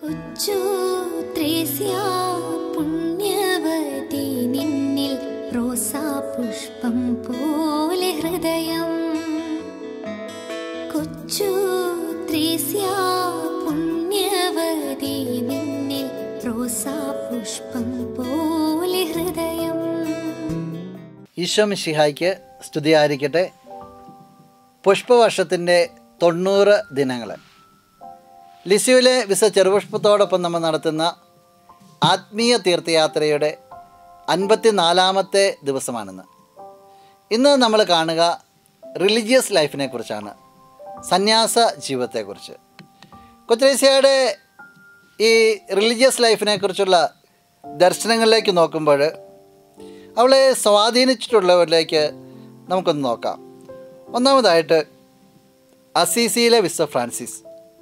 ഉച്ചു ത്രേസ്യ പുണ്യവതി നിന്നിൽ റോസാ പുഷ്പം പോലെ ഹൃദയം കൊച്ചു ത്രേസ്യ പുണ്യവതി നിന്നിൽ റോസാ പുഷ്പം പോലെ ഹൃദയം ഈശോ മിശിഹായ്ക്ക് സ്തുതിയായിരിക്കട്ടെ പുഷ്പവർഷത്തിൻ്റെ തൊണ്ണൂറ് ദിനങ്ങൾ ലിസ്യുവിലെ വിസ ചെറുപുഷ്പത്തോടൊപ്പം നമ്മൾ നടത്തുന്ന ആത്മീയ തീർത്ഥയാത്രയുടെ അൻപത്തിനാലാമത്തെ ദിവസമാണിന്ന് ഇന്ന് നമ്മൾ കാണുക റിലീജിയസ് ലൈഫിനെ കുറിച്ചാണ് സന്യാസ ജീവിതത്തെക്കുറിച്ച് കൊച്ചേസിയയുടെ ഈ റിലീജിയസ് ലൈഫിനെ കുറിച്ചുള്ള ദർശനങ്ങളിലേക്ക് നോക്കുമ്പോൾ അവളെ സ്വാധീനിച്ചിട്ടുള്ളവരിലേക്ക് നമുക്കൊന്ന് നോക്കാം ഒന്നാമതായിട്ട് അസീസിയിലെ വിസ ഫ്രാൻസിസ്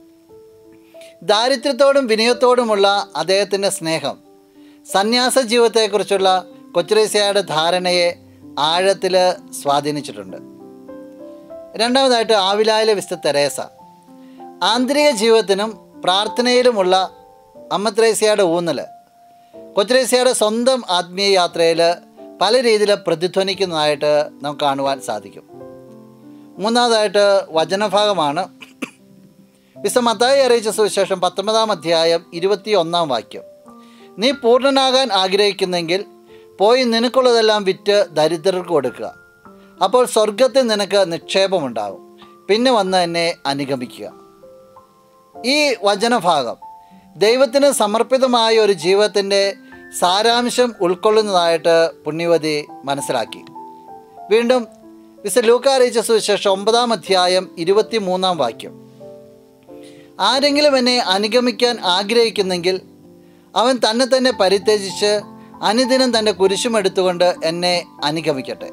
ദാരിദ്ര്യത്തോടും വിനയത്തോടുമുള്ള അദ്ദേഹത്തിൻ്റെ സ്നേഹം സന്യാസ ജീവിതത്തെക്കുറിച്ചുള്ള കൊച്ചുറേസ്യയുടെ ധാരണയെ ആഴത്തിൽ സ്വാധീനിച്ചിട്ടുണ്ട് രണ്ടാമതായിട്ട് ആവിലായിലെ വിശുദ്ധ തെരേസ ആന്തരിക ജീവിതത്തിനും പ്രാർത്ഥനയിലുമുള്ള അമ്മ ത്രേസ്യയുടെ ഊന്നൽ കൊച്ചുറേസ്യയുടെ സ്വന്തം ആത്മീയ യാത്രയിൽ പല രീതിയിൽ പ്രതിധ്വനിക്കുന്നതായിട്ട് നമുക്ക് കാണുവാൻ സാധിക്കും മൂന്നാമതായിട്ട് വചനഭാഗമാണ് വിശ മത്തായി അറിയിച്ച സുവിശേഷം പത്തൊമ്പതാം അധ്യായം ഇരുപത്തി ഒന്നാം വാക്യം നീ പൂർണ്ണനാകാൻ ആഗ്രഹിക്കുന്നെങ്കിൽ പോയി നിനക്കുള്ളതെല്ലാം വിറ്റ് ദരിദ്രർക്ക് കൊടുക്കുക അപ്പോൾ സ്വർഗത്തിൽ നിനക്ക് നിക്ഷേപമുണ്ടാകും പിന്നെ വന്ന് എന്നെ അനുഗമിക്കുക ഈ വചനഭാഗം ദൈവത്തിന് സമർപ്പിതമായ ഒരു ജീവിതത്തിൻ്റെ സാരാംശം ഉൾക്കൊള്ളുന്നതായിട്ട് പുണ്യവതി മനസ്സിലാക്കി വീണ്ടും വിശ ലൂക്ക അറിയിച്ച സുവിശേഷം ഒമ്പതാം അധ്യായം ഇരുപത്തി മൂന്നാം വാക്യം ആരെങ്കിലും എന്നെ അനുഗമിക്കാൻ ആഗ്രഹിക്കുന്നെങ്കിൽ അവൻ തന്നെ തന്നെ പരിത്യജിച്ച് അനുദിനം തൻ്റെ കുരിശും എടുത്തുകൊണ്ട് എന്നെ അനുഗമിക്കട്ടെ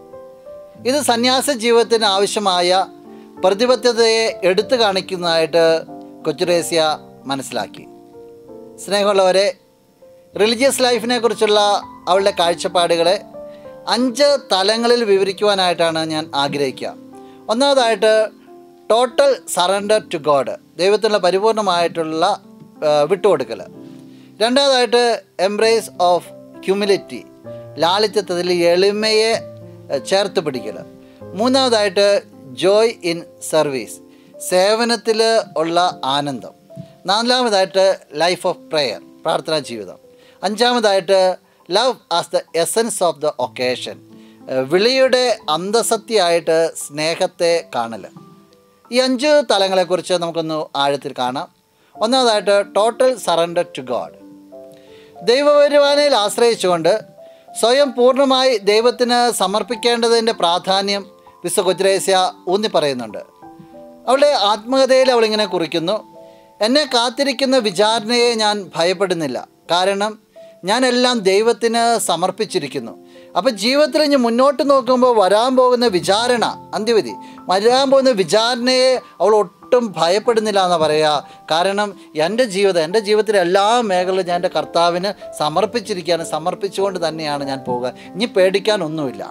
ഇത് സന്യാസ ജീവിതത്തിന് ആവശ്യമായ പ്രതിബദ്ധതയെ എടുത്തു കാണിക്കുന്നതായിട്ട് കൊച്ചുറേസ്യ മനസ്സിലാക്കി സ്നേഹമുള്ളവരെ റിലീജിയസ് ലൈഫിനെ കുറിച്ചുള്ള അവളുടെ കാഴ്ചപ്പാടുകളെ അഞ്ച് തലങ്ങളിൽ വിവരിക്കുവാനായിട്ടാണ് ഞാൻ ആഗ്രഹിക്കുക ഒന്നാമതായിട്ട് ടോട്ടൽ സറണ്ടർ ടു ഗോഡ് ദൈവത്തിനുള്ള പരിപൂർണമായിട്ടുള്ള ആ, വിട്ടുകൊടുക്കൽ രണ്ടാമതായിട്ട് എംബ്രേസ് ഓഫ് ഹ്യൂമിലിറ്റി ലാളിത്യത്തിൽ എളിമയെ ആ, ചേർത്ത് പിടിക്കൽ മൂന്നാമതായിട്ട് ജോയ് ഇൻ സർവീസ് സേവനത്തിൽ ഉള്ള ആനന്ദം നാലാമതായിട്ട് ലൈഫ് ഓഫ് പ്രെയർ പ്രാർത്ഥനാ ജീവിതം അഞ്ചാമതായിട്ട് love as the essence of the vocation വിളിയുടെ അന്തസത്യമായിട്ട് സ്നേഹത്തെ കാണൽ ഈ അഞ്ച് തലങ്ങളെക്കുറിച്ച് നമുക്കൊന്ന് ആഴത്തിൽ കാണാം ഒന്നാമതായിട്ട് ടോട്ടൽ സറണ്ടർ ടു ഗോഡ് ദൈവപരിപാലനയിൽ ആശ്രയിച്ചുകൊണ്ട് സ്വയം പൂർണ്ണമായി ദൈവത്തിന് സമർപ്പിക്കേണ്ടതിൻ്റെ പ്രാധാന്യം വിശ്വ കൊച്ചുരേസ്യ ഊന്നി പറയുന്നുണ്ട് അവളുടെ ആത്മകഥയിൽ അവളിങ്ങനെ കുറിക്കുന്നു എന്നെ കാത്തിരിക്കുന്ന വിചാരണയെ ഞാൻ ഭയപ്പെടുന്നില്ല കാരണം ഞാനെല്ലാം ദൈവത്തിന് സമർപ്പിച്ചിരിക്കുന്നു അപ്പം ജീവിതത്തിൽ ഇനി മുന്നോട്ട് നോക്കുമ്പോൾ വരാൻ പോകുന്ന വിചാരണ അന്ത്യവിധി വരാൻ പോകുന്ന വിചാരണയെ അവൾ ഒട്ടും ഭയപ്പെടുന്നില്ല എന്ന് പറയുക കാരണം എൻ്റെ ജീവിതം എൻ്റെ ജീവിതത്തിലെ എല്ലാ മേഖലകളും ഞാൻ എൻ്റെ കർത്താവിന് സമർപ്പിച്ചിരിക്കുകയാണ് സമർപ്പിച്ചുകൊണ്ട് തന്നെയാണ് ഞാൻ പോവുക ഇനി പേടിക്കാനൊന്നുമില്ല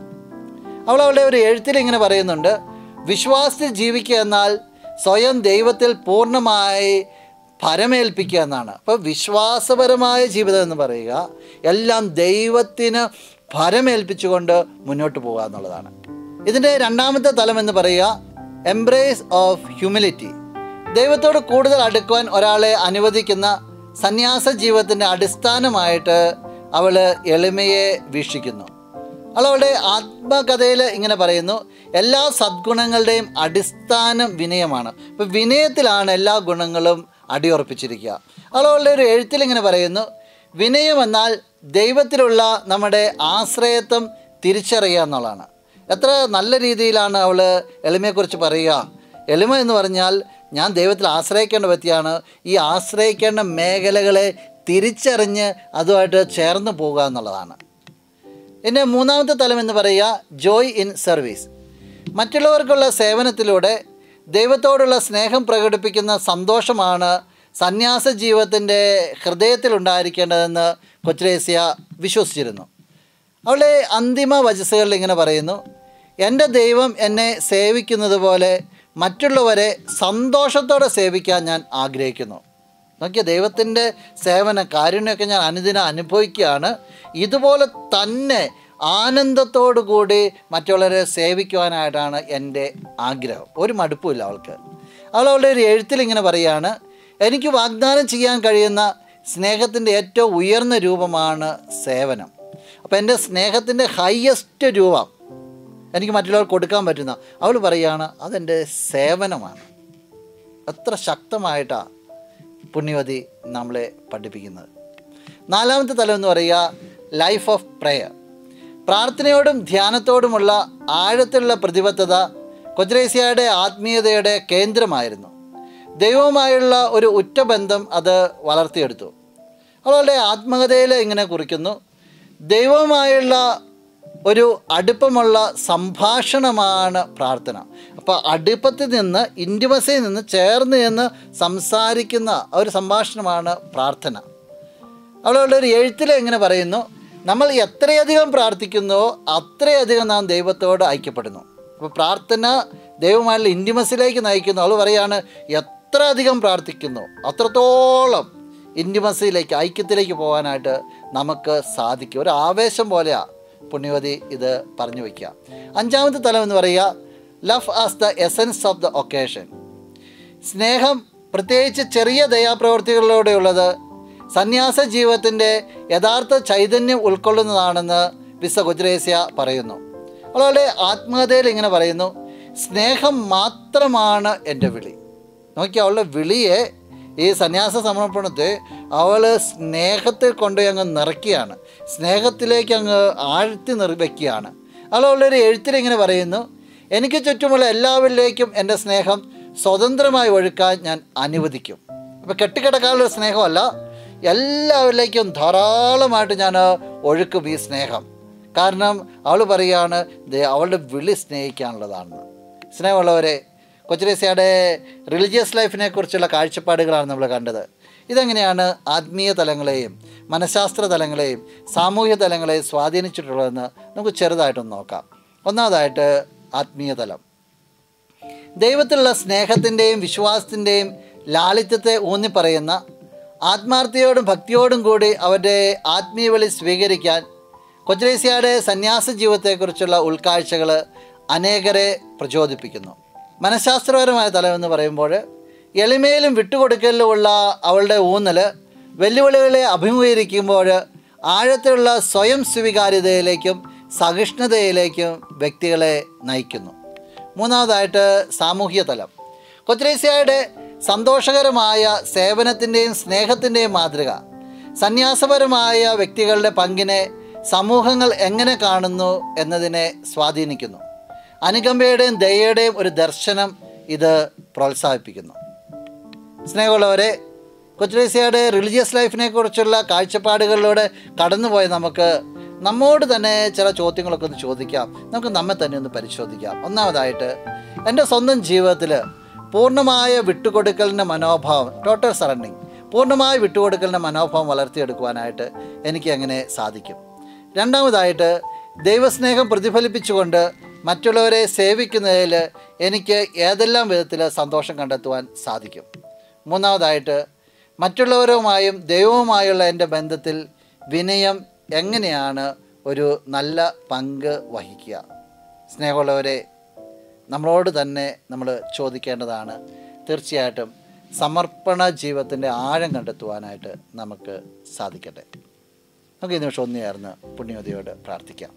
അവൾ അവളുടെ ഒരു എഴുത്തിൽ ഇങ്ങനെ പറയുന്നുണ്ട് വിശ്വാസത്തിൽ ജീവിക്കുക എന്നാൽ സ്വയം ദൈവത്തിൽ പൂർണ്ണമായി പരമേൽപ്പിക്കുക എന്നാണ് അപ്പോൾ വിശ്വാസപരമായ ജീവിതം എന്ന് പറയുക എല്ലാം ദൈവത്തിന് പരമേൽപ്പിച്ചുകൊണ്ട് മുന്നോട്ട് പോകുക എന്നുള്ളതാണ് ഇതിൻ്റെ രണ്ടാമത്തെ തലം എന്ന് പറയുക എംബ്രേസ് ഓഫ് ഹ്യൂമിലിറ്റി ദൈവത്തോട് കൂടുതൽ അടുക്കുവാൻ ഒരാളെ അനുവദിക്കുന്ന സന്യാസ ജീവിതത്തിൻ്റെ അടിസ്ഥാനമായിട്ട് അവൾ എളിമയെ വീക്ഷിക്കുന്നു അവളുടെ ആത്മകഥയിൽ ഇങ്ങനെ പറയുന്നു എല്ലാ സദ്ഗുണങ്ങളുടെയും അടിസ്ഥാനം വിനയമാണ് അപ്പോൾ വിനയത്തിലാണ് എല്ലാ ഗുണങ്ങളും അടിയുറപ്പിച്ചിരിക്കുക അവളുടെ ഒരു എഴുത്തിൽ ഇങ്ങനെ പറയുന്നു വിനയം എന്നാൽ ദൈവത്തിലുള്ള നമ്മുടെ ആശ്രയത്വം തിരിച്ചറിയുക എന്നുള്ളതാണ് എത്ര നല്ല രീതിയിലാണ് അവൾ എളിമയെക്കുറിച്ച് പറയുക എളിമ എന്ന് പറഞ്ഞാൽ ഞാൻ ദൈവത്തിൽ ആശ്രയിക്കേണ്ട വ്യക്തിയാണ് ഈ ആശ്രയിക്കേണ്ട മേഖലകളെ തിരിച്ചറിഞ്ഞ് അതുമായിട്ട് ചേർന്ന് പോകുക എന്നുള്ളതാണ് പിന്നെ മൂന്നാമത്തെ തലം എന്ന് പറയുക ജോയ് ഇൻ സർവീസ് മറ്റുള്ളവർക്കുള്ള സേവനത്തിലൂടെ ദൈവത്തോടുള്ള സ്നേഹം പ്രകടിപ്പിക്കുന്ന സന്തോഷമാണ് സന്യാസ ജീവിതത്തിൻ്റെ ഹൃദയത്തിലുണ്ടായിരിക്കേണ്ടതെന്ന് കൊച്ചുരേസ്യ വിശ്വസിച്ചിരുന്നു അവളുടെ അന്തിമ വചസ്സുകളിൽ ഇങ്ങനെ പറയുന്നു എൻ്റെ ദൈവം എന്നെ സേവിക്കുന്നത് പോലെ മറ്റുള്ളവരെ സന്തോഷത്തോടെ സേവിക്കാൻ ഞാൻ ആഗ്രഹിക്കുന്നു നോക്കിയ ദൈവത്തിൻ്റെ സേവന കാരുണ്യമൊക്കെ ഞാൻ അനുദിനം അനുഭവിക്കുകയാണ് ഇതുപോലെ തന്നെ ആനന്ദത്തോടു കൂടി മറ്റുള്ളവരെ സേവിക്കുവാനായിട്ടാണ് എൻ്റെ ആഗ്രഹം ഒരു മടുപ്പുമില്ല അവൾക്ക് അവൾ അവളുടെ ഒരു എഴുത്തിൽ ഇങ്ങനെ പറയുകയാണ് എനിക്ക് വാഗ്ദാനം ചെയ്യാൻ കഴിയുന്ന സ്നേഹത്തിൻ്റെ ഏറ്റവും ഉയർന്ന രൂപമാണ് സേവനം അപ്പോൾ എൻ്റെ സ്നേഹത്തിൻ്റെ ഹയസ്റ്റ് രൂപം എനിക്ക് മറ്റുള്ളവർക്ക് കൊടുക്കാൻ പറ്റുന്ന അവൾ പറയുകയാണ് അതെൻ്റെ സേവനമാണ് എത്ര ശക്തമായിട്ടാണ് പുണ്യവതി നമ്മളെ പഠിപ്പിക്കുന്നത് നാലാമത്തെ തലം എന്ന് പറയുക ലൈഫ് ഓഫ് പ്രെയർ പ്രാർത്ഥനയോടും ധ്യാനത്തോടുമുള്ള ആഴത്തിലുള്ള പ്രതിബദ്ധത കൊജ്രേസ്യയുടെ ആത്മീയതയുടെ കേന്ദ്രമായിരുന്നു ദൈവവുമായുള്ള ഒരു ഉറ്റബന്ധം അത് വളർത്തിയെടുത്തു അവളുടെ ആത്മകഥയിൽ ഇങ്ങനെ കുറിക്കുന്നു ദൈവവുമായുള്ള ഒരു അടുപ്പമുള്ള സംഭാഷണമാണ് പ്രാർത്ഥന അപ്പോൾ അടുപ്പത്തിൽ നിന്ന് ഇൻറ്റിമസിയിൽ നിന്ന് ചേർന്ന് നിന്ന് സംസാരിക്കുന്ന ഒരു സംഭാഷണമാണ് പ്രാർത്ഥന അവളുടെ ഒരു എഴുത്തിൽ എങ്ങനെ പറയുന്നു നമ്മൾ എത്രയധികം പ്രാർത്ഥിക്കുന്നുവോ അത്രയധികം നാം ദൈവത്തോട് ഐക്യപ്പെടുന്നു അപ്പോൾ പ്രാർത്ഥന ദൈവമായുള്ള ഇൻറ്റിമസിലേക്ക് നയിക്കുന്നു അവൾ പറയാണ് എത്ര അധികം പ്രാർത്ഥിക്കുന്നു അത്രത്തോളം ഇൻറ്റിമസിയിലേക്ക് ഐക്യത്തിലേക്ക് പോകാനായിട്ട് നമുക്ക് സാധിക്കും ഒരു ആവേശം പോലെയാണ് പുണ്യവതി ഇത് പറഞ്ഞു വയ്ക്കുക അഞ്ചാമത്തെ തലം എന്ന് പറയുക love as the essence of the vocation സ്നേഹം പ്രത്യേകിച്ച് ചെറിയ ദയാപ്രവൃത്തികളിലൂടെയുള്ളത് സന്യാസ ജീവിതത്തിൻ്റെ യഥാർത്ഥ ചൈതന്യം ഉൾക്കൊള്ളുന്നതാണെന്ന് വിസ ഗുജറേസ്യ പറയുന്നു അവളുടെ ആത്മകഥയിൽ ഇങ്ങനെ പറയുന്നു സ്നേഹം മാത്രമാണ് എൻ്റെ വിളി നോക്കി അവളുടെ വിളിയെ ഈ സന്യാസ സമർപ്പണത്തെ അവൾ സ്നേഹത്തിൽ കൊണ്ടുപോയി അങ്ങ് നിറയ്ക്കുകയാണ് സ്നേഹത്തിലേക്ക് അങ്ങ് ആഴ്ത്തി നിർവയ്ക്കുകയാണ് അവൾ അവളുടെ ഒരു എഴുത്തിൽ ഇങ്ങനെ പറയുന്നു എനിക്ക് ചുറ്റുമുള്ള എല്ലാവരിലേക്കും എൻ്റെ സ്നേഹം സ്വതന്ത്രമായി ഒഴുക്കാൻ ഞാൻ അനുവദിക്കും അപ്പോൾ കെട്ടിക്കിടക്കാനുള്ള സ്നേഹമല്ല എല്ലാവരിലേക്കും ധാരാളമായിട്ട് ഞാൻ ഒഴുക്കും ഈ സ്നേഹം കാരണം അവൾ പറയുകയാണ് ദേ അവളുടെ വിളി സ്നേഹിക്കാനുള്ളതാണെന്ന് സ്നേഹമുള്ളവരെ കൊച്ചുരേസ്യയുടെ റിലീജിയസ് ലൈഫിനെ കുറിച്ചുള്ള കാഴ്ചപ്പാടുകളാണ് നമ്മൾ കണ്ടത് ഇതെങ്ങനെയാണ് ആത്മീയ തലങ്ങളെയും മനഃശാസ്ത്ര തലങ്ങളെയും സാമൂഹ്യ തലങ്ങളെയും സ്വാധീനിച്ചിട്ടുള്ളതെന്ന് നമുക്ക് ചെറുതായിട്ടൊന്ന് നോക്കാം ഒന്നാമതായിട്ട് ആത്മീയ തലം ദൈവത്തിലുള്ള സ്നേഹത്തിൻ്റെയും വിശ്വാസത്തിൻ്റെയും ലാളിത്യത്തെ ഊന്നിപ്പറയുന്ന ആത്മാർത്ഥതയോടും ഭക്തിയോടും കൂടി അവരുടെ ആത്മീയ വിളി സ്വീകരിക്കാൻ കൊച്ചുരേസ്യയുടെ സന്യാസ ജീവിതത്തെക്കുറിച്ചുള്ള ഉൾക്കാഴ്ചകൾ അനേകരെ പ്രചോദിപ്പിക്കുന്നു മനഃശാസ്ത്രപരമായ തലമെന്ന് പറയുമ്പോൾ എളിമയിലും വിട്ടുകൊടുക്കലിലുമുള്ള അവളുടെ ഊന്നൽ വെല്ലുവിളികളെ അഭിമുഖീകരിക്കുമ്പോൾ ആഴത്തിലുള്ള സ്വയം സ്വീകാര്യതയിലേക്കും സഹിഷ്ണുതയിലേക്കും വ്യക്തികളെ നയിക്കുന്നു മൂന്നാമതായിട്ട് സാമൂഹ്യ തലം കൊച്ചുരേസ്യയുടെ സന്തോഷകരമായ സേവനത്തിൻ്റെയും സ്നേഹത്തിൻ്റെയും മാതൃക സന്യാസപരമായ വ്യക്തികളുടെ പങ്കിനെ സമൂഹങ്ങൾ എങ്ങനെ കാണുന്നു എന്നതിനെ സ്വാധീനിക്കുന്നു അനുകമ്പയുടെയും ദയയുടെയും ഒരു ദർശനം ഇത് പ്രോത്സാഹിപ്പിക്കുന്നു സ്നേഹമുള്ളവരെ കൊച്ചുരേസ്യയുടെ റിലീജിയസ് ലൈഫിനെ കുറിച്ചുള്ള കാഴ്ചപ്പാടുകളിലൂടെ കടന്നുപോയ നമുക്ക് നമ്മോട് തന്നെ ചില ചോദ്യങ്ങളൊക്കെ ഒന്ന് ചോദിക്കാം നമുക്ക് നമ്മെ തന്നെ ഒന്ന് പരിശോധിക്കാം ഒന്നാമതായിട്ട് എൻ്റെ സ്വന്തം ജീവിതത്തിൽ പൂർണ്ണമായ വിട്ടുകൊടുക്കലിൻ്റെ മനോഭാവം ടോട്ടൽ സറണ്ടിങ് പൂർണ്ണമായ വിട്ടുകൊടുക്കലിൻ്റെ മനോഭാവം വളർത്തിയെടുക്കുവാനായിട്ട് എനിക്ക് എങ്ങനെ സാധിക്കും രണ്ടാമതായിട്ട് ദൈവസ്നേഹം പ്രതിഫലിപ്പിച്ചുകൊണ്ട് മറ്റുള്ളവരെ സേവിക്കുന്നതിൽ എനിക്ക് ഏതെല്ലാം വിധത്തിൽ സന്തോഷം കണ്ടെത്തുവാൻ സാധിക്കും മൂന്നാമതായിട്ട് മറ്റുള്ളവരുമായും ദൈവവുമായുള്ള എൻ്റെ ബന്ധത്തിൽ വിനയം എങ്ങനെയാണ് ഒരു നല്ല പങ്ക് വഹിക്കുക സ്നേഹമുള്ളവരെ നമ്മളോട് തന്നെ നമ്മൾ ചോദിക്കേണ്ടതാണ് തീർച്ചയായിട്ടും സമർപ്പണ ജീവിതത്തിൻ്റെ ആഴം കണ്ടെത്തുവാനായിട്ട് നമുക്ക് സാധിക്കട്ടെ നമുക്ക് ഈ നിമിഷം ഒന്ന് ചേർന്ന് പുണ്യവതിയോട് പ്രാർത്ഥിക്കാം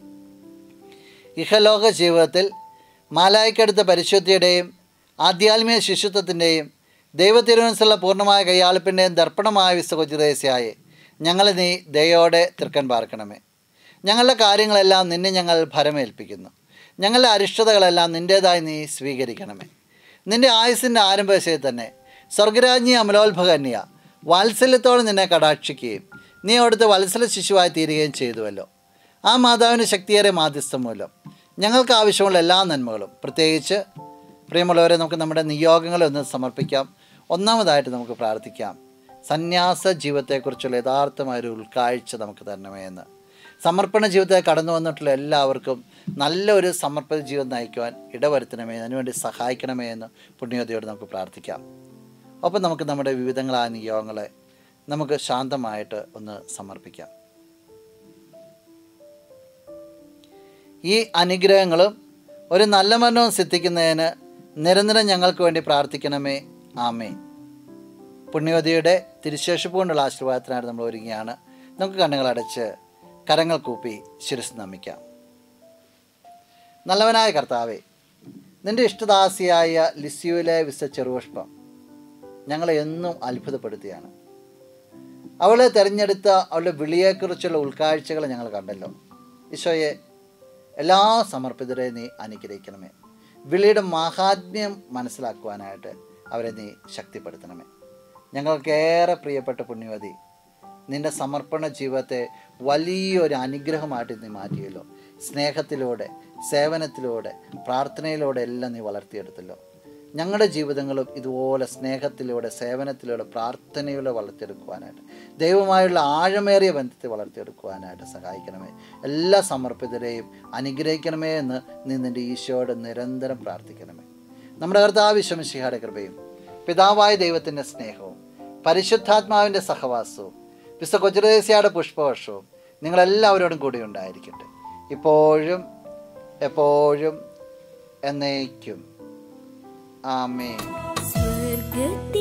ഇഹലോക ജീവിതത്തിൽ മാലായിക്കടുത്ത പരിശുദ്ധിയുടെയും ആധ്യാത്മിക ശിശുത്വത്തിൻ്റെയും ദൈവത്തിരുവനസുള്ള പൂർണ്ണമായ കയ്യാളിപ്പിൻ്റെയും ദർപ്പണമായ വിശ്വകൊച്ചുദേശയായി ഞങ്ങളെ നീ ദയോടെ തൃക്കൻ പാർക്കണമേ ഞങ്ങളുടെ കാര്യങ്ങളെല്ലാം നിന്നെ ഞങ്ങൾ ഭരമേൽപ്പിക്കുന്നു ഞങ്ങളുടെ അരിഷ്ടതകളെല്ലാം നിൻ്റേതായി നീ സ്വീകരിക്കണമേ നിൻ്റെ ആയുസിൻ്റെ ആരംഭശയിൽ തന്നെ സ്വർഗരാജ്ഞി അമലോത്ഭകന്യ വാത്സല്യത്തോടെ നിന്നെ കടാക്ഷിക്കുകയും നീ അവിടുത്തെ വത്സല ശിശുവായി തീരുകയും ചെയ്തുവല്ലോ ആ മാതാവിൻ്റെ ശക്തിയേറെ മാധ്യസ്ഥം മൂലം ഞങ്ങൾക്ക് ആവശ്യമുള്ള എല്ലാ നന്മകളും പ്രത്യേകിച്ച് പ്രിയമുള്ളവരെ നമുക്ക് നമ്മുടെ നിയോഗങ്ങളെ ഒന്ന് സമർപ്പിക്കാം ഒന്നാമതായിട്ട് നമുക്ക് പ്രാർത്ഥിക്കാം സന്യാസ ജീവിതത്തെക്കുറിച്ചുള്ള യഥാർത്ഥമായൊരു ഉൾക്കാഴ്ച നമുക്ക് തരണമേ എന്ന് സമർപ്പണ ജീവിതത്തെ കടന്നു വന്നിട്ടുള്ള എല്ലാവർക്കും നല്ലൊരു സമർപ്പണ ജീവിതം നയിക്കുവാൻ ഇടവരുത്തണമേ അതിനുവേണ്ടി സഹായിക്കണമേ എന്ന് പുണ്യവതിയോട് നമുക്ക് പ്രാർത്ഥിക്കാം ഒപ്പം നമുക്ക് നമ്മുടെ വിവിധങ്ങളായ നിയോഗങ്ങളെ നമുക്ക് ശാന്തമായിട്ട് ഒന്ന് സമർപ്പിക്കാം ഈ അനുഗ്രഹങ്ങളും ഒരു നല്ല മരണവും സിദ്ധിക്കുന്നതിന് നിരന്തരം ഞങ്ങൾക്ക് വേണ്ടി പ്രാർത്ഥിക്കണമേ ആമേ പുണ്യവതിയുടെ തിരുശേഷിപ്പ് കൊണ്ടുള്ള ആശീർവാദത്തിനായിട്ട് നമ്മൾ ഒരുങ്ങിയാണ് നമുക്ക് കണ്ണുകളടച്ച് കരങ്ങൾ കൂപ്പി ശിരസ് നമിക്കാം നല്ലവനായ കർത്താവേ നിന്റെ ഇഷ്ടദാസിയായ ലിസ്യുവിലെ വിസ ചെറുപുഷ്പം ഞങ്ങളെ എന്നും അത്ഭുതപ്പെടുത്തിയാണ് അവളെ തിരഞ്ഞെടുത്ത അവളുടെ വിളിയെക്കുറിച്ചുള്ള ഉൾക്കാഴ്ചകൾ ഞങ്ങൾ കണ്ടല്ലോ ഈശോയെ എല്ലാ സമർപ്പിതരെയും നീ അനുഗ്രഹിക്കണമേ വിളിയുടെ മാഹാത്മ്യം മനസ്സിലാക്കുവാനായിട്ട് അവരെ നീ ശക്തിപ്പെടുത്തണമേ ഞങ്ങൾക്കേറെ പ്രിയപ്പെട്ട പുണ്യവതി നിന്റെ സമർപ്പണ ജീവിതത്തെ വലിയൊരു അനുഗ്രഹമായിട്ട് നീ മാറ്റിയല്ലോ സ്നേഹത്തിലൂടെ സേവനത്തിലൂടെ പ്രാർത്ഥനയിലൂടെ എല്ലാം നീ വളർത്തിയെടുത്തല്ലോ ഞങ്ങളുടെ ജീവിതങ്ങളും ഇതുപോലെ സ്നേഹത്തിലൂടെ സേവനത്തിലൂടെ പ്രാർത്ഥനയിലൂടെ വളർത്തിയെടുക്കുവാനായിട്ട് ദൈവമായുള്ള ആഴമേറിയ ബന്ധത്തെ വളർത്തിയെടുക്കുവാനായിട്ട് സഹായിക്കണമേ എല്ലാ സമർപ്പിതരെയും അനുഗ്രഹിക്കണമേ എന്ന് നീ നിൻ്റെ ഈശോയോട് നിരന്തരം പ്രാർത്ഥിക്കണമേ നമ്മുടെ കർത്താവിശ്വമിശിഹായുടെ കൃപയും പിതാവായ ദൈവത്തിൻ്റെ സ്നേഹവും പരിശുദ്ധാത്മാവിൻ്റെ സഹവാസവും വിശ്വ കൊച്ചുദേശിയുടെ പുഷ്പവർഷവും നിങ്ങളെല്ലാവരോടും കൂടി ഉണ്ടായിരിക്കട്ടെ ഇപ്പോഴും എപ്പോഴും എന്നേക്കും ആമേൻ സ്വർഗത്തിൽ